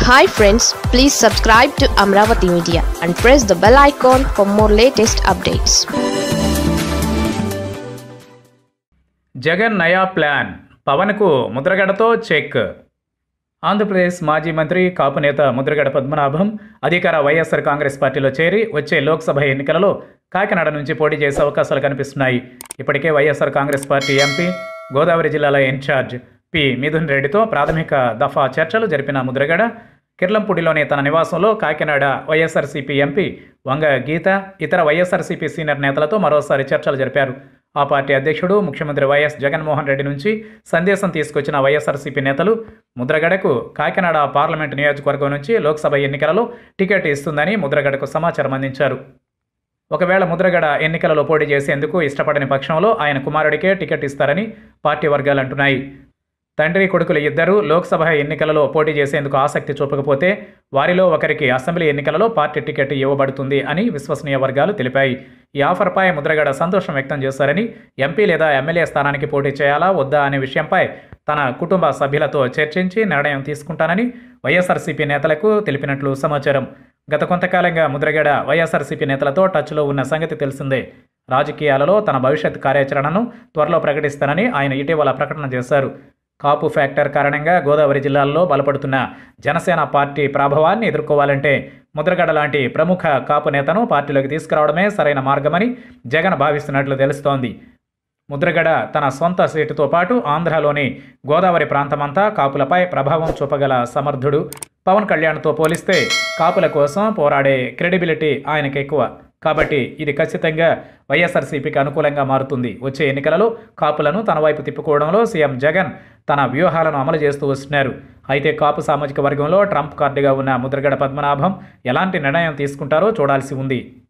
hi friends please subscribe to Amaravati media and press the bell icon for more latest updates Jagan నయా plan పవన్కు ముద్రగడతో check Andhra Pradesh మాజీ మంత్రి కాపు నేత ముద్రగడ పద్మనాభం అధికార వైఎస్ఆర్ కాంగ్రెస్ పార్టీలో చేరి వచ్చే లోక్సభ ఎన్నికలలో కాకినాడ నుంచి పోటీ చేసే అవకాశాలు కనిపిస్తున్నాయి ఇప్పటికే YSR Congress party MP Godavari జిల్లాల ఇన్ఛార్జ్ పి మిథున్ రెడ్డితో ప్రాథమిక దఫా చర్చలు జరిపిన ముద్రగడ కిర్లంపూడిలోని తన నివాసంలో కాకినాడ వైఎస్ఆర్సీపీ ఎంపీ వంగ గీత ఇతర వైఎస్ఆర్సీపీ సీనియర్ నేతలతో మరోసారి చర్చలు జరిపారు ఆ పార్టీ అధ్యక్షుడు ముఖ్యమంత్రి వైఎస్ జగన్మోహన్ రెడ్డి నుంచి సందేశం తీసుకొచ్చిన వైఎస్ఆర్సీపీ నేతలు ముద్రగడకు కాకినాడ పార్లమెంటు నియోజకవర్గం నుంచి లోక్సభ ఎన్నికలలో టికెట్ ఇస్తుందని ముద్రగడకు సమాచారం అందించారు ఒకవేళ ముద్రగడ ఎన్నికలలో పోటీ చేసేందుకు ఇష్టపడని పక్షంలో ఆయన కుమారుడికే టికెట్ ఇస్తారని పార్టీ వర్గాలు అంటున్నాయి తండ్రి కొడుకులు ఇద్దరూ లోక్సభ ఎన్నికలలో పోటీ చేసేందుకు ఆసక్తి చూపకపోతే వారిలో ఒకరికి అసెంబ్లీ ఎన్నికలలో పార్టీ టికెట్ ఇవ్వబడుతుంది అని విశ్వసనీయ వర్గాలు తెలిపాయి ఈ ఆఫర్పై ముద్రగడ సంతోషం వ్యక్తం చేశారని ఎంపీ లేదా ఎమ్మెల్యే స్థానానికి పోటీ చేయాలా వద్దా అనే విషయంపై తన కుటుంబ సభ్యులతో చర్చించి నిర్ణయం తీసుకుంటానని వైఎస్ఆర్సీపీ నేతలకు తెలిపినట్లు సమాచారం గత కొంతకాలంగా ముద్రగడ వైఎస్ఆర్సీపీ నేతలతో టచ్లో ఉన్న సంగతి తెలిసిందే రాజకీయాలలో తన భవిష్యత్ కార్యాచరణను త్వరలో ప్రకటిస్తానని ఆయన ఇటీవల ప్రకటన చేశారు కాపు ఫ్యాక్టర్ కారణంగా గోదావరి జిల్లాల్లో బలపడుతున్న జనసేన పార్టీ ప్రభావాన్ని ఎదుర్కోవాలంటే ముద్రగడ లాంటి ప్రముఖ కాపు నేతను పార్టీలోకి తీసుకురావడమే సరైన మార్గమని జగన్ భావిస్తున్నట్లు తెలుస్తోంది ముద్రగడ తన సొంత సీటుతో పాటు ఆంధ్రాలోని గోదావరి ప్రాంతమంతా కాపులపై ప్రభావం చూపగల సమర్థుడు పవన్ కళ్యాణ్తో పోలిస్తే కాపుల కోసం పోరాడే క్రెడిబిలిటీ ఆయనకు ఎక్కువ కాబట్టి ఇది ఖచ్చితంగా వైఎస్ఆర్సీపీకి అనుకూలంగా మారుతుంది వచ్చే ఎన్నికలలో కాపులను తన వైపు తిప్పుకోవడంలో సీఎం జగన్ తన వ్యూహాలను అమలు చేస్తూ వస్తున్నారు అయితే కాపు సామాజిక వర్గంలో ట్రంప్ కార్డుగా ఉన్న ముద్రగడ పద్మనాభం ఎలాంటి నిర్ణయం తీసుకుంటారో చూడాల్సి ఉంది